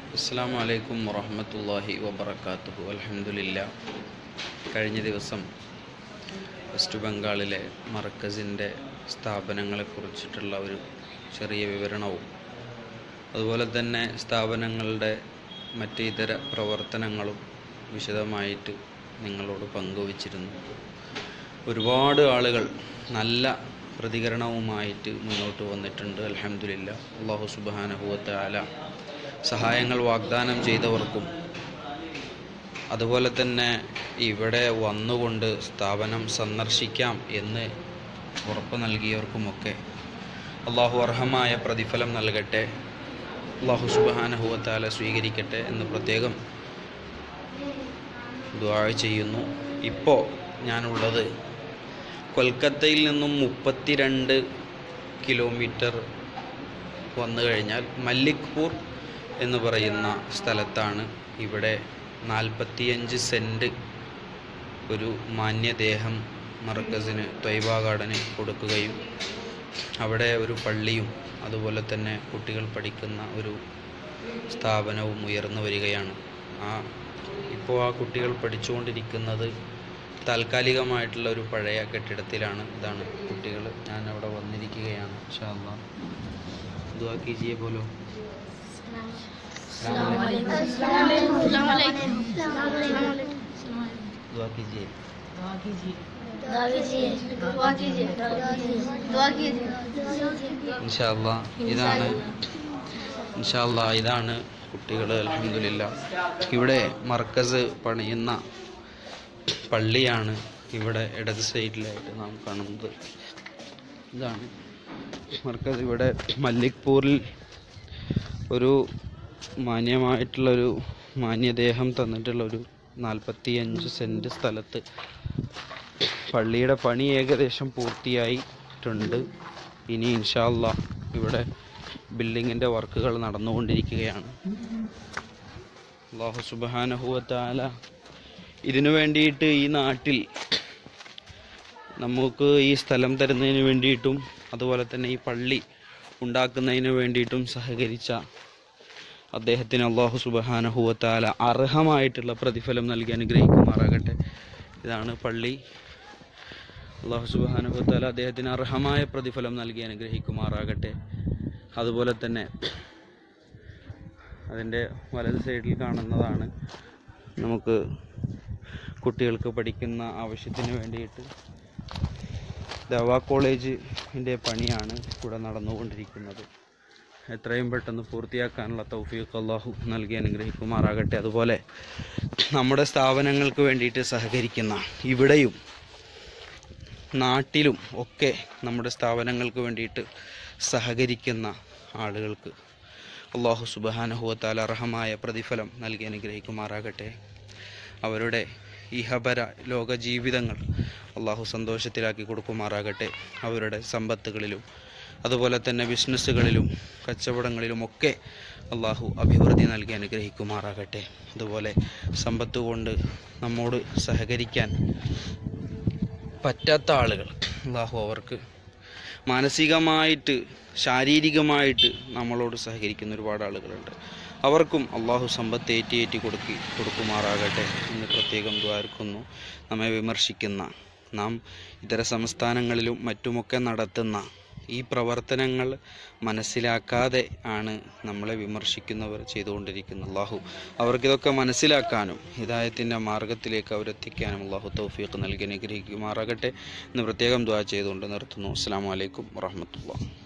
അസ്സാം വലൈക്കും വറഹമത്തല്ലാഹി വബർക്കാത്തുഹു അലഹമുല്ല കഴിഞ്ഞ ദിവസം വെസ്റ്റ് ബംഗാളിലെ മർക്കസിൻ്റെ സ്ഥാപനങ്ങളെക്കുറിച്ചിട്ടുള്ള ഒരു ചെറിയ വിവരണവും അതുപോലെ തന്നെ സ്ഥാപനങ്ങളുടെ മറ്റ് ഇതര പ്രവർത്തനങ്ങളും വിശദമായിട്ട് നിങ്ങളോട് പങ്കുവച്ചിരുന്നു ഒരുപാട് ആളുകൾ നല്ല പ്രതികരണവുമായിട്ട് മുന്നോട്ട് വന്നിട്ടുണ്ട് അലഹമുല്ല അള്ളാഹു സുബാനഹുവത്തെ ആല സഹായങ്ങൾ വാഗ്ദാനം ചെയ്തവർക്കും അതുപോലെ തന്നെ ഇവിടെ വന്നുകൊണ്ട് സ്ഥാപനം സന്ദർശിക്കാം എന്ന് ഉറപ്പ് നൽകിയവർക്കുമൊക്കെ അള്ളാഹു അർഹമായ പ്രതിഫലം നൽകട്ടെ അള്ളാഹു സുബാനഹുവത്താല സ്വീകരിക്കട്ടെ എന്ന് പ്രത്യേകം ദ്വാ ചെയ്യുന്നു ഇപ്പോൾ ഞാനുള്ളത് കൊൽക്കത്തയിൽ നിന്നും മുപ്പത്തിരണ്ട് കിലോമീറ്റർ വന്നു കഴിഞ്ഞാൽ മല്ലിക്പൂർ എന്ന് പറയുന്ന സ്ഥലത്താണ് ഇവിടെ നാൽപ്പത്തിയഞ്ച് സെൻറ്റ് ഒരു മാന്യദേഹം മർക്കസിന് ത്വയ്ബ ഗാർഡന് കൊടുക്കുകയും അവിടെ ഒരു പള്ളിയും അതുപോലെ തന്നെ കുട്ടികൾ പഠിക്കുന്ന ഒരു സ്ഥാപനവും ഉയർന്നു വരികയാണ് ആ ഇപ്പോൾ ആ കുട്ടികൾ പഠിച്ചുകൊണ്ടിരിക്കുന്നത് താൽക്കാലികമായിട്ടുള്ള ഒരു പഴയ കെട്ടിടത്തിലാണ് ഇതാണ് കുട്ടികൾ ഞാൻ അവിടെ വന്നിരിക്കുകയാണ് ഷാല്ല ദുആ കീജിയെ പോലോ ദുആ കീജിए ഇൻഷാല്ല ഇതാണ് ഇൻഷാല്ല ഇതാണ് കുട്ടികൾ അലഹമില്ല ഇവിടെ മർക്കസ് പണിയുന്ന പള്ളിയാണ് ഇവിടെ ഇടത് സൈഡിലായിട്ട് നാം കാണുന്നത് ഇതാണ് മർക്കസ് ഇവിടെ മല്ലിക്പൂരിൽ ഒരു മാന്യമായിട്ടുള്ളൊരു മാന്യദേഹം തന്നിട്ടുള്ള ഒരു നാൽപ്പത്തിയഞ്ച് സെൻറ്റ് സ്ഥലത്ത് പള്ളിയുടെ പണി ഏകദേശം പൂർത്തിയായിട്ടുണ്ട് ഇനി ഇൻഷാല്ല ഇവിടെ ബിൽഡിങ്ങിൻ്റെ വർക്കുകൾ നടന്നുകൊണ്ടിരിക്കുകയാണ് അള്ളാഹു സുബാനഹുവത്താല ഇതിനു വേണ്ടിയിട്ട് ഈ നാട്ടിൽ നമുക്ക് ഈ സ്ഥലം തരുന്നതിന് വേണ്ടിയിട്ടും അതുപോലെ തന്നെ ഈ പള്ളി ഉണ്ടാക്കുന്നതിന് വേണ്ടിയിട്ടും സഹകരിച്ച അദ്ദേഹത്തിന് അള്ളാഹു സുബഹാനഹുവത്താല അർഹമായിട്ടുള്ള പ്രതിഫലം നൽകി അനുഗ്രഹിക്കുമാറാകട്ടെ ഇതാണ് പള്ളി അള്ളാഹു സുബഹാനഹുവത്താല അദ്ദേഹത്തിന് അർഹമായ പ്രതിഫലം നൽകി അനുഗ്രഹിക്കുമാറാകട്ടെ അതുപോലെ തന്നെ അതിൻ്റെ വലത് സൈഡിൽ കാണുന്നതാണ് നമുക്ക് കുട്ടികൾക്ക് പഠിക്കുന്ന ആവശ്യത്തിന് വേണ്ടിയിട്ട് ദവാ കോളേജിൻ്റെ പണിയാണ് ഇവിടെ നടന്നുകൊണ്ടിരിക്കുന്നത് എത്രയും പെട്ടെന്ന് പൂർത്തിയാക്കാനുള്ള തൗഫീഖ് അള്ളാഹു നൽകി അനുഗ്രഹിക്കുമാറാകട്ടെ അതുപോലെ നമ്മുടെ സ്ഥാപനങ്ങൾക്ക് വേണ്ടിയിട്ട് സഹകരിക്കുന്ന ഇവിടെയും നാട്ടിലും ഒക്കെ നമ്മുടെ സ്ഥാപനങ്ങൾക്ക് വേണ്ടിയിട്ട് സഹകരിക്കുന്ന ആളുകൾക്ക് അള്ളാഹു സുബാനഹുവത്താൽ അർഹമായ പ്രതിഫലം നൽകി അനുഗ്രഹിക്കുമാറാകട്ടെ അവരുടെ ഇഹപര ലോക ജീവിതങ്ങൾ അള്ളാഹു സന്തോഷത്തിലാക്കി കൊടുക്കുമാറാകട്ടെ അവരുടെ സമ്പത്തുകളിലും അതുപോലെ തന്നെ ബിസിനസ്സുകളിലും കച്ചവടങ്ങളിലുമൊക്കെ അള്ളാഹു അഭിവൃദ്ധി നൽകി അനുഗ്രഹിക്കുമാറാകട്ടെ അതുപോലെ സമ്പത്ത് കൊണ്ട് നമ്മോട് സഹകരിക്കാൻ പറ്റാത്ത ആളുകൾ അള്ളാഹു അവർക്ക് മാനസികമായിട്ട് ശാരീരികമായിട്ട് നമ്മളോട് സഹകരിക്കുന്ന ഒരുപാട് ആളുകളുണ്ട് അവർക്കും അള്ളാഹു സമ്പത്ത് ഏറ്റി ഏറ്റി കൊടുക്കി കൊടുക്കുമാറാകട്ടെ എന്ന് പ്രത്യേകം ദ്വാർക്കുന്നു നമ്മെ വിമർശിക്കുന്ന നാം ഇതര സംസ്ഥാനങ്ങളിലും മറ്റുമൊക്കെ നടത്തുന്ന ഈ പ്രവർത്തനങ്ങൾ മനസ്സിലാക്കാതെ ആണ് നമ്മളെ വിമർശിക്കുന്നവർ ചെയ്തുകൊണ്ടിരിക്കുന്നത് അള്ളാഹു അവർക്കിതൊക്കെ മനസ്സിലാക്കാനും ഹിദായത്തിൻ്റെ മാർഗത്തിലേക്ക് അവരെത്തിക്കാനും അള്ളാഹു തൗഫീഖ് നൽകി അനുഗ്രഹിക്കുമാറാകട്ടെ എന്ന് പ്രത്യേകം ദ്വാ ചെയ്തുകൊണ്ട് നിർത്തുന്നു അസ്സാം വലൈക്കും വാഹമത്തുള്ള